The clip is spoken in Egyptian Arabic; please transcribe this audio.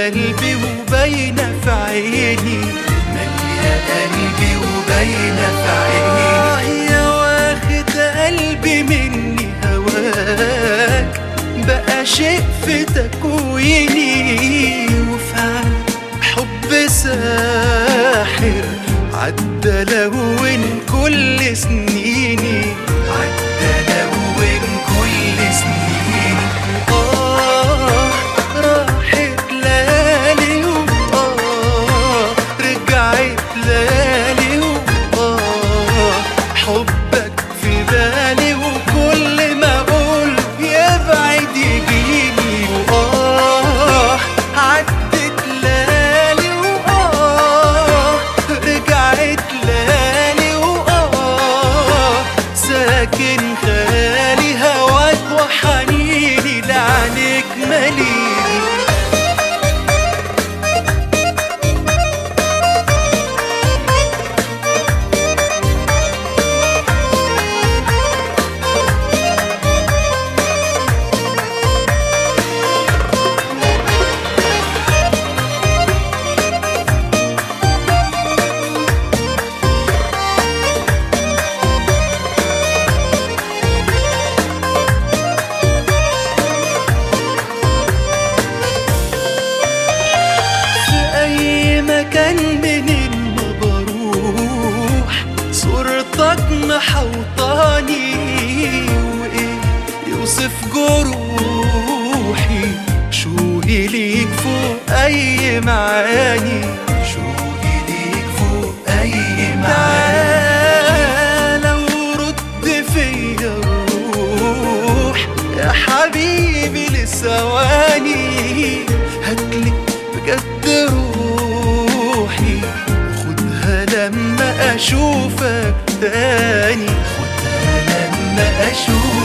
قلبي وباينة في عيني مالية قلبي وباينة في عيني يا واخد قلبي مني هواك بقى شيء في تكويني وفعلا حب ساحر عدى لون كل سنيني عدى لون كل سنيني آه راحت لالي وآه رجعت لالي وآه حبك في بالي وكل ما أقول يبعد يجيني وآه عدت لالي وآه رجعت لالي وآه ساكن خالي هواك وحنيني لعنك مليني في أي مكان منين ما بروح صورتك محوطاني وإيه يوصف جروحي شوقي ليك فوق أي معاني شوقي ليك فوق أي معاني تعالى ورد فيا الروح يا حبيبي لثواني هاتلي بجد روحي خدها لما اشوفك تاني خدها لما اشوفك